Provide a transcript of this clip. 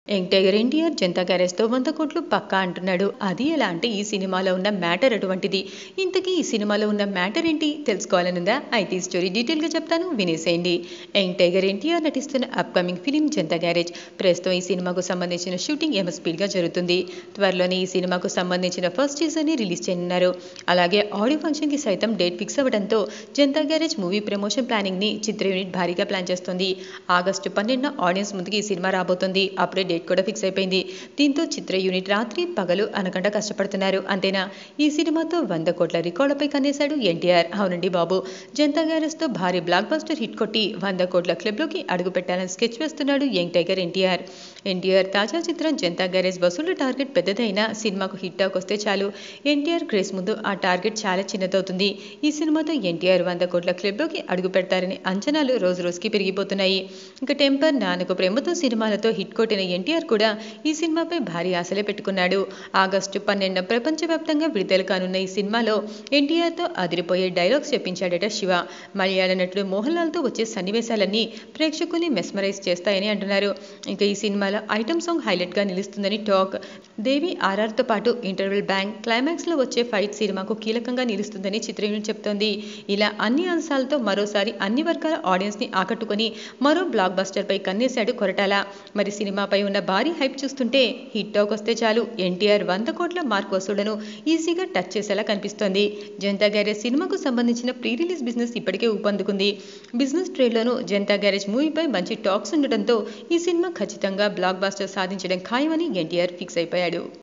young tiger NTR Janatha గ్యారేజ్తో వంద కోట్లు పక్కా అంటున్నాడు అది ఎలా అంటే ఈ సినిమాలో ఉన్న మ్యాటర్ అటువంటిది ఇంతకీ ఈ సినిమాలో ఉన్న మ్యాటర్ ఏంటి తెలుసుకోవాలనుందా అయితే ఈ స్టోరీ డీటెయిల్గా చెప్తాను వినేసేయండి యంగ్ టైగర్ ఎన్టీఆర్ నటిస్తున్న అప్కమింగ్ ఫిలిం జనతా గ్యారేజ్ ప్రస్తుతం ఈ సినిమాకు సంబంధించిన షూటింగ్ ఎమ స్పీడ్గా జరుగుతుంది త్వరలోనే ఈ సినిమాకు సంబంధించిన ఫస్ట్ టీజర్ని రిలీజ్ చేయనున్నారు అలాగే ఆడియో ఫంక్షన్కి సైతం డేట్ ఫిక్స్ అవ్వడంతో జనతా గ్యారేజ్ మూవీ ప్రమోషన్ ప్లానింగ్ని చిత్ర యూనిట్ భారీగా ప్లాన్ చేస్తుంది ఆగస్టు పన్నెండున ఆడియన్స్ ముందుకి ఈ సినిమా రాబోతుంది అప్పుడే డేట్ కూడా ఫిక్స్ అయిపోయింది దీంతో చిత్ర యూనిట్ రాత్రి పగలు అనకుండా కష్టపడుతున్నారు అంతేనా ఈ సినిమాతో వంద కోట్ల రికార్డులపై కన్నేశాడు ఎన్టీఆర్ అవునండి బాబు జనతా గ్యారేజ్తో భారీ బ్లాక్ బస్టర్ హిట్ కొట్టి వంద కోట్ల క్లబ్లోకి అడుగు పెట్టాలని స్కెచ్ వేస్తున్నాడు యంగ్ టైగర్ ఎన్టీఆర్ ఎన్టీఆర్ తాజా చిత్రం జనతా గ్యారేజ్ వసూళ్ల టార్గెట్ పెద్దదైనా సినిమాకు హిట్ టాక్ వస్తే చాలు ఎన్టీఆర్ క్రేజ్ ముందు ఆ టార్గెట్ చాలా చిన్నదవుతుంది ఈ సినిమాతో ఎన్టీఆర్ వంద కోట్ల క్లబ్లోకి అడుగు పెడతారనే అంచనాలు రోజు రోజుకి పెరిగిపోతున్నాయి ఇక టెంపర్ నాన్నకు ప్రేమతో సినిమాలతో హిట్ కొట్టిన ఎన్టీఆర్ కూడా ఈ సినిమాపై భారీ ఆశలే పెట్టుకున్నాడు ఆగస్టు పన్నెండున ప్రపంచవ్యాప్తంగా విడుదల కానున్న ఈ సినిమాలో ఎన్టీఆర్తో అదిరిపోయే డైలాగ్స్ చెప్పించాడట శివ మలయాళ నటుడు మోహన్ లాల్తో వచ్చే సన్నివేశాలన్నీ ప్రేక్షకుల్ని మెస్మరైజ్ చేస్తాయని అంటున్నారు ఇంకా ఈ సినిమాలో ఐటమ్ సాంగ్ హైలైట్గా నిలుస్తుందని టాక్ దేవి ఆర్ఆర్తో పాటు ఇంటర్వెల్ బ్యాంక్ క్లైమాక్స్లో వచ్చే ఫైట్ సినిమాకు కీలకంగా నిలుస్తుందని చిత్ర యూనిట్ చెప్తోంది ఇలా అన్ని అంశాలతో మరోసారి అన్ని వర్గాల ఆడియన్స్ని ఆకట్టుకొని మరో బ్లాక్ బస్టర్పై కన్నేశాడు కొరటాల మరి సినిమాపై ఉన్న భారీ హైప్ చూస్తుంటే హిట్ టాక్ వస్తే చాలు ఎన్టీఆర్ వంద కోట్ల మార్క్ వసూళ్లను ఈజీగా టచ్ చేసేలా కనిపిస్తోంది జనతా గ్యారేజ్ సినిమాకు సంబంధించిన ప్రీ రిలీజ్ బిజినెస్ ఇప్పటికే ఊపందుకుంది బిజినెస్ ట్రేడ్లోనూ జనతా గ్యారేజ్ మూవీపై మంచి టాక్స్ ఉండడంతో ఈ సినిమా ఖచ్చితంగా బ్లాక్ బాస్టర్ సాధించడం ఖాయమని ఎన్టీఆర్ ఫిక్స్ అయిపోయాడు